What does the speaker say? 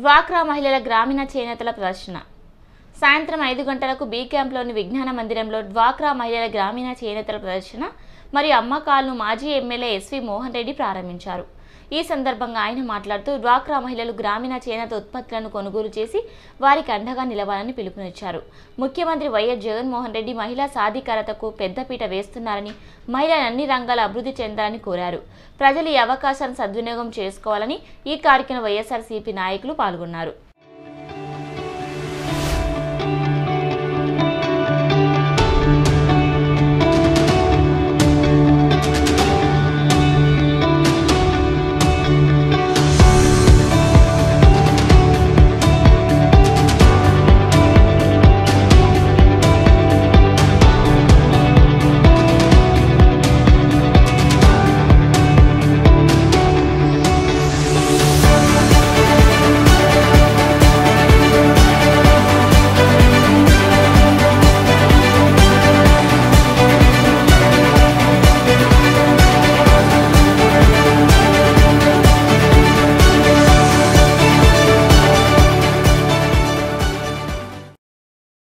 డ్వాక్రా మహిళల గ్రామీణ చేనేతల ప్రదర్శన సాయంత్రం ఐదు గంటలకు బీ క్యాంప్లోని విజ్ఞాన మందిరంలో డ్వాక్రా మహిళల గ్రామీణ చేనేతల ప్రదర్శన మరియు అమ్మకాలను మాజీ ఎమ్మెల్యే ఎస్వి మోహన్ రెడ్డి ప్రారంభించారు ఈ సందర్భంగా ఆయన మాట్లాడుతూ డ్వాక్రా మహిళలు గ్రామీణ చేనేత ఉత్పత్తులను కొనుగోలు చేసి వారికి అండగా నిలవాలని పిలుపునిచ్చారు ముఖ్యమంత్రి వైఎస్ జగన్మోహన్ రెడ్డి మహిళా సాధికారతకు పెద్దపీట వేస్తున్నారని మహిళలు అన్ని రంగాల అభివృద్ధి చెందాలని కోరారు ప్రజలు ఈ అవకాశాన్ని సద్వినియోగం చేసుకోవాలని ఈ కార్యక్రమం వైఎస్ఆర్సీపీ నాయకులు పాల్గొన్నారు